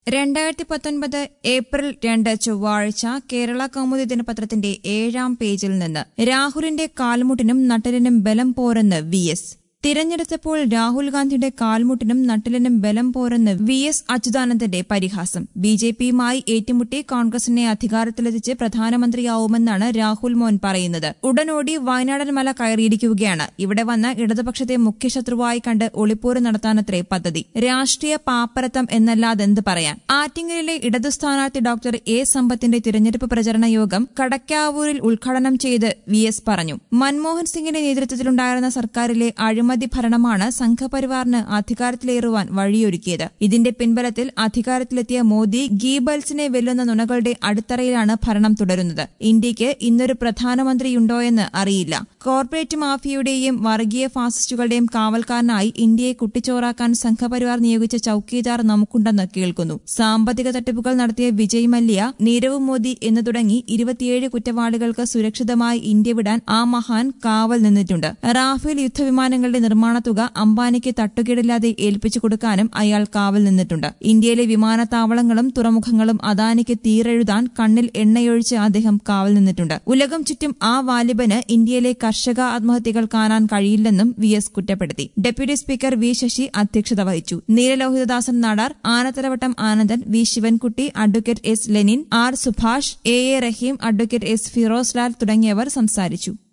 രണ്ടായിരത്തി പത്തൊൻപത് ഏപ്രിൽ രണ്ട് ചൊവ്വാഴ്ച കേരള കൗമുദി ദിനപത്രത്തിന്റെ ഏഴാം പേജിൽ നിന്ന് രാഹുലിന്റെ കാൽമുട്ടിനും നട്ടലിനും ബലം പോരെന്ന് വി എസ് തിരഞ്ഞെടുത്തപ്പോൾ രാഹുൽ ഗാന്ധിയുടെ കാൽമുട്ടിനും നട്ടലിനും ബലം പോരെന്ന് വി എസ് അച്യുതാനന്ദന്റെ പരിഹാസം ബി ജെ പിയുമായി ഏറ്റുമുട്ടി കോൺഗ്രസിനെ അധികാരത്തിലെത്തിച്ച് പ്രധാനമന്ത്രിയാവുമെന്നാണ് രാഹുൽ മോൻ പറയുന്നത് ഉടനോടി വയനാടൻ മല കയറിയിരിക്കുകയാണ് ഇവിടെ വന്ന ഇടതുപക്ഷത്തെ മുഖ്യശത്രുവായി കണ്ട് ഒളിപ്പോര് നടത്താനത്രേ പദ്ധതി രാഷ്ട്രീയ പാപ്പരത്തം എന്നല്ലാതെന്ത് പറയാൻ ആറ്റിങ്ങലിലെ ഇടതു സ്ഥാനാർത്ഥി ഡോക്ടർ എ സമ്പത്തിന്റെ തിരഞ്ഞെടുപ്പ് പ്രചരണ യോഗം കടക്കാവൂരിൽ ഉദ്ഘാടനം ചെയ്ത് വി എസ് പറഞ്ഞു മൻമോഹൻ സിംഗിന്റെ നേതൃത്വത്തിലുണ്ടായിരുന്ന സർക്കാരിലെ അഴിമതി ഭരണമാണ് സംഘപരിവാറിന് അധികാരത്തിലേറുവാൻ വഴിയൊരുക്കിയത് ഇതിന്റെ പിൻബലത്തിൽ അധികാരത്തിലെത്തിയ മോദി ഗീബൽസിനെ വെല്ലുന്ന നുണകളുടെ അടിത്തറയിലാണ് ഭരണം തുടരുന്നത് ഇന്ത്യക്ക് ഇന്നൊരു പ്രധാനമന്ത്രിയുണ്ടോയെന്ന് അറിയില്ല കോർപ്പറേറ്റ് മാഫിയയുടെയും വർഗീയ ഫാസിസ്റ്റുകളുടെയും കാവൽക്കാരനായി ഇന്ത്യയെ കുട്ടിച്ചോറാക്കാൻ സംഘപരിവാർ നിയോഗിച്ച ചൌക്കീദാർ നമുക്കുണ്ടെന്ന് കേൾക്കുന്നു സാമ്പത്തിക തട്ടിപ്പുകൾ നടത്തിയ വിജയ് മല്യ നീരവ് മോദി എന്ന് തുടങ്ങി ഇരുപത്തിയേഴ് കുറ്റവാളികൾക്ക് സുരക്ഷിതമായി ഇന്ത്യ വിടാൻ ആ മഹാൻ കാവൽ നിന്നിട്ടുണ്ട് റാഫേൽ യുദ്ധവിമാനങ്ങളുടെ നിർമ്മാണ തുക അംബാനിക്ക് തട്ടുകേടില്ലാതെ ഏൽപ്പിച്ചു കൊടുക്കാനും അയാൾ കാവൽ നിന്നിട്ടുണ്ട് ഇന്ത്യയിലെ വിമാനത്താവളങ്ങളും തുറമുഖങ്ങളും അദാനിക്ക് തീരെഴുതാൻ കണ്ണിൽ എണ്ണയൊഴിച്ച് അദ്ദേഹം കാവൽ നിന്നിട്ടുണ്ട് ഉലകം ചുറ്റും ആ വാലിബന് ഇന്ത്യയിലെ കർഷക ആത്മഹത്യകൾ കാണാൻ കഴിയില്ലെന്നും വി എസ് കുറ്റപ്പെടുത്തി ഡെപ്യൂട്ടി സ്പീക്കർ വി ശശി അധ്യക്ഷത വഹിച്ചു Neelalohithadasan Nadar Anathalavattom Anandan V Sivankutty advocate S Lenin R Subhash A A Rahim advocate S Firoz Lal തുടങ്ങിയവർ സംസാരിച്ചു